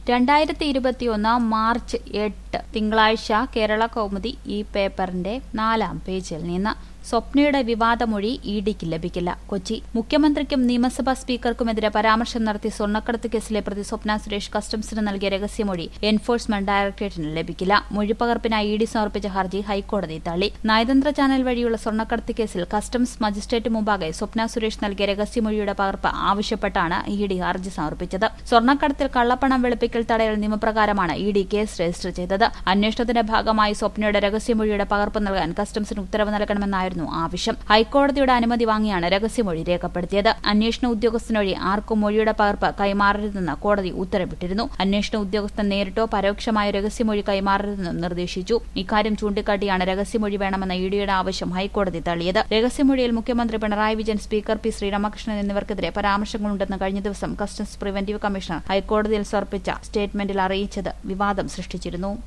രണ്ടായിരത്തി ഇരുപത്തിയൊന്ന് മാർച്ച് എട്ട് തിങ്കളാഴ്ച കേരള കൗമുദി ഈ പേപ്പറിന്റെ നാലാം പേജിൽ നിന്ന് സ്വപ്നയുടെ വിവാദമൊഴി ഇ ഡിക്ക് ലഭിക്കില്ല കൊച്ചി മുഖ്യമന്ത്രിക്കും നിയമസഭാ സ്പീക്കർക്കുമെതിരെ പരാമർശം നടത്തി സ്വർണ്ണക്കടത്ത് കേസിലെ പ്രതി സ്വപ്ന സുരേഷ് കസ്റ്റംസിന് നൽകിയ രഹസ്യമൊഴി എൻഫോഴ്സ്മെന്റ് ഡയറക്ടറേറ്റിന് ലഭിക്കില്ല മൊഴിപ്പകർപ്പിനായി ഇ ഡി സമർപ്പിച്ച ഹർജി ഹൈക്കോടതി തള്ളി നയതന്ത്ര ചാനൽ വഴിയുള്ള സ്വർണ്ണക്കടത്ത് കേസിൽ കസ്റ്റംസ് മജിസ്ട്രേറ്റ് മുമ്പാകെ സ്വപ്ന സുരേഷ് നൽകിയ രഹസ്യമൊഴിയുടെ പകർപ്പ് ആവശ്യപ്പെട്ടാണ് ഇ ഡി ഹർജി സമർപ്പിച്ചത് സ്വർണ്ണക്കടത്തിൽ കള്ളപ്പണം വെളുപ്പിക്കൽ തടയൽ നിയമപ്രകാരമാണ് ഇ ഡി കേസ് രജിസ്റ്റർ ചെയ്തത് അന്വേഷണത്തിന്റെ ഭാഗമായി സ്വപ്നയുടെ രഹസ്യമൊഴിയുടെ പകർപ്പ് നൽകാൻ കസ്റ്റംസിന് ഉത്തരവ് നൽകണമെന്നായിരുന്നു ആവശ്യം ഹൈക്കോടതിയുടെ അനുമതി വാങ്ങിയാണ് രഹസ്യമൊഴി രേഖപ്പെടുത്തിയത് അന്വേഷണ ഉദ്യോഗസ്ഥനൊഴി ആർക്കും മൊഴിയുടെ പകർപ്പ് കൈമാറരുതെന്ന് കോടതി ഉത്തരവിട്ടിരുന്നു അന്വേഷണ ഉദ്യോഗസ്ഥൻ നേരിട്ടോ പരോക്ഷമായോ രഹസ്യമൊഴി കൈമാറരുതെന്നും നിർദ്ദേശിച്ചു ഇക്കാര്യം ചൂണ്ടിക്കാട്ടിയാണ് രഹസ്യമൊഴി വേണമെന്ന ഇ ഡിയുടെ ആവശ്യം ഹൈക്കോടതി തള്ളിയത് രഹസ്യമൊഴിയിൽ മുഖ്യമന്ത്രി പിണറായി വിജയൻ സ്പീക്കർ പി ശ്രീരാമകൃഷ്ണൻ എന്നിവർക്കെതിരെ പരാമർശങ്ങളുണ്ടെന്ന് കഴിഞ്ഞ ദിവസം കസ്റ്റംസ് പ്രിവന്റീവ് കമ്മീഷണർ ഹൈക്കോടതിയിൽ സമർപ്പിച്ച സ്റ്റേറ്റ്മെന്റിൽ അറിയിച്ചത് വിവാദം സൃഷ്ടിച്ചിരുന്നു